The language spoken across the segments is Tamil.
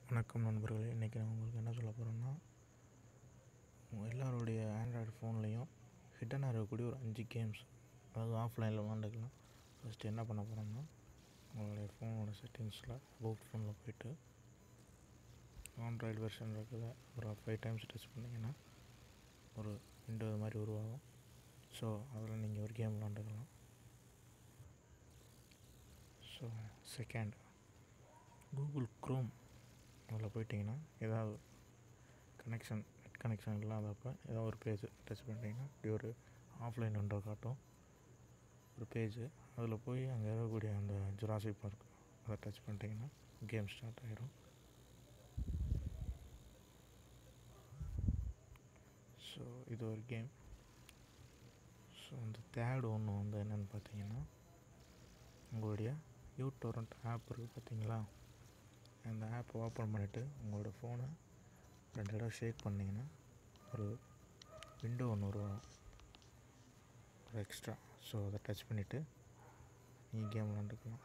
வணக்கம் நண்பர்களே இன்றைக்கி நான் உங்களுக்கு என்ன சொல்ல போகிறேன்னா உங்கள் எல்லாருடைய ஆண்ட்ராய்டு ஃபோன்லேயும் ஹிட்டனாக இருக்கக்கூடிய ஒரு அஞ்சு கேம்ஸ் அதாவது ஆஃப்லைனில் விளாண்டுக்கலாம் ஃபஸ்ட்டு என்ன பண்ண போகிறோம்னா உங்களுடைய ஃபோனோட செட்டிங்ஸில் அபவுட் ஃபோனில் போயிட்டு ஆண்ட்ராய்டு வெர்ஷன் இருக்குது ஒரு ஃபைவ் டைம்ஸ் டச் பண்ணிங்கன்னா ஒரு விண்டோ இது மாதிரி உருவாகும் ஸோ அதில் நீங்கள் ஒரு கேம் விளாண்டுக்கலாம் ஸோ செகண்ட் கூகுள் க்ரோம் அதில் போயிட்டிங்கன்னா ஏதாவது கனெக்ஷன் நெட் கனெக்ஷன் இல்லாதப்போ ஏதாவது ஒரு பேஜ் டச் பண்ணிட்டீங்கன்னா இப்படி ஒரு ஆஃப்லைன் விண்டோ காட்டும் ஒரு பேஜ் அதில் போய் அங்கே இருக்கக்கூடிய அந்த ஜுராசிக் பார்க் அதை டச் பண்ணிட்டீங்கன்னா கேம் ஸ்டார்ட் ஆகிரும் ஸோ இது ஒரு கேம் ஸோ அந்த தேர்டு ஒன்று வந்து என்னென்னு பார்த்தீங்கன்னா உங்களுடைய யூடோரண்ட் ஆப் இருக்குது பார்த்தீங்களா அந்த ஆப்பை ஓப்பன் பண்ணிவிட்டு உங்களோட ஃபோனை ரெண்டு தடவை ஷேக் பண்ணிங்கன்னா ஒரு விண்டோ ஒன்று உருவாகும் ஒரு எக்ஸ்ட்ரா ஸோ அதை டச் பண்ணிவிட்டு நீங்கள் கேம் விளாண்டுக்கலாம்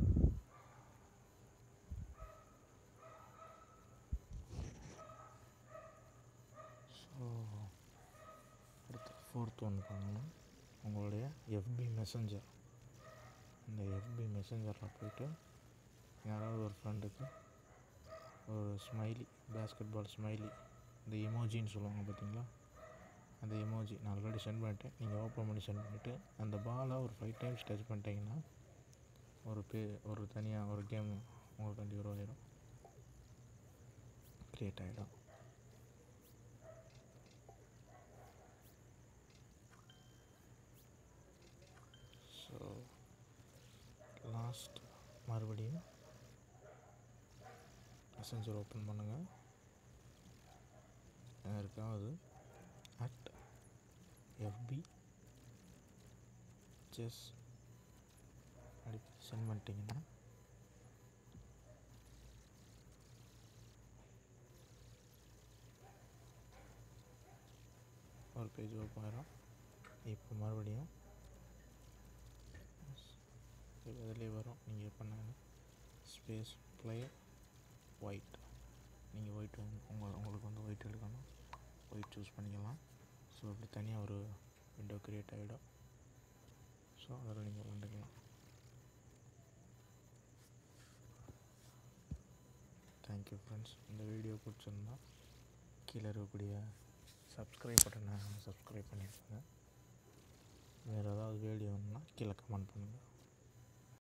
ஸோ அடுத்து ஃபோர்த் ஒன்று பண்ணணும் உங்களுடைய எஃபி மெசஞ்சர் அந்த எஃபி மெசஞ்சரில் போயிட்டு யாராவது ஒரு ஃப்ரெண்டுக்கு ஒரு ஸ்மைலி பேஸ்கெட் பால் ஸ்மைலி இந்த எமோஜின்னு சொல்லுவாங்க பார்த்தீங்களா அந்த எமோஜி நான் ஆல்ரெடி சென்ட் பண்ணிட்டேன் நீங்கள் ஓப்பன் பண்ணி சென்ட் பண்ணிவிட்டு அந்த பாலை ஒரு ஃபைவ் டைம்ஸ் டச் பண்ணிட்டீங்கன்னா ஒரு பே ஒரு தனியாக ஒரு கேம் உங்களுக்கு வண்டி உருவாயிடும் க்ரியேட் ஆகிடும் ஸோ லாஸ்ட் மறுபடியும் மெசஞ்சர் ஓப்பன் பண்ணுங்கள் யாருக்காவது அட் எஃபி செஸ் அப்படி சென்ட் பண்ணிட்டீங்கன்னா ஒரு பேஜ் ஓப்பன் ஆயிரும் இப்போ மறுபடியும் இதிலே வரும் நீங்கள் பண்ணாங்க ஸ்பேஸ் ப்ளே ஒயிட் நீங்கள் ஒயிட் உங்கள் உங்களுக்கு வந்து ஒயிட் எடுக்கணும் ஒயிட் சூஸ் பண்ணிக்கலாம் ஸோ அப்படி தனியாக ஒரு விண்டோ க்ரியேட் ஆகிடும் ஸோ அதில் நீங்கள் விளாண்டுக்கலாம் தேங்க்யூ ஃப்ரெண்ட்ஸ் இந்த வீடியோ பிடிச்சிருந்தா கீழே இருக்கக்கூடிய சப்ஸ்கிரைப் பட்டனை சப்ஸ்கிரைப் பண்ணியிருக்கேங்க வேறு ஏதாவது வீடியோன்னா கீழே கமெண்ட் பண்ணுங்கள்